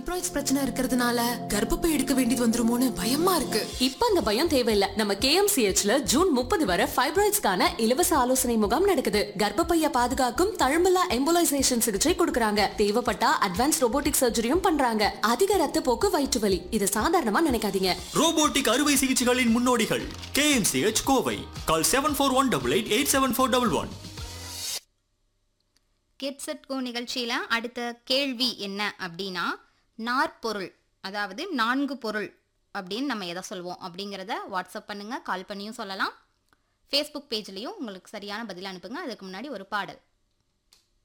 fibroids பிரச்சனை இருக்கிறதுனால கர்ப்பப்பை எடுக்க வேண்டியது வந்துருமோன்னு பயமா இருக்கு இப்ப அந்த பயம் தேவையில்ல நம்ம கேஎம்சிஹெச்ல ஜூன் முப்பது வரை ஃபைப்ராய்ட்ஸ்க்கான இலவச ஆலோசனை முகாம் நடக்குது கர்ப்பப்பைய பாதுகாக்கும் தழும்பலா எம்போலைசேஷன் சிகிச்சை கொடுக்கறாங்க தேவைப்பட்டா அட்வான்ஸ் ரோபோட்டிக் சர்ஜரியும் பண்றாங்க அதிக ரத்த போக்கு வயிற்று வலி இது சாதாரணமா நினைக்காதீங்க ரோபோட்டிக் அறுவை சிகிச்சைகளின் முன்னோடிகள் KMCH Kovai call seven four one double eight eight seven four double one get set go நிகழ்ச்சியில் அடுத்த கேள்வி என்ன அப்படின்னா நாற்பொருள் அதாவது நான்கு பொருள் அப்படின்னு நம்ம எதை சொல்வோம் அப்படிங்கிறத வாட்ஸ்அப் பண்ணுங்கள் கால் பண்ணியும் சொல்லலாம் ஃபேஸ்புக் பேஜ்லேயும் உங்களுக்கு சரியான பதில் அனுப்புங்க அதுக்கு முன்னாடி ஒரு பாடல்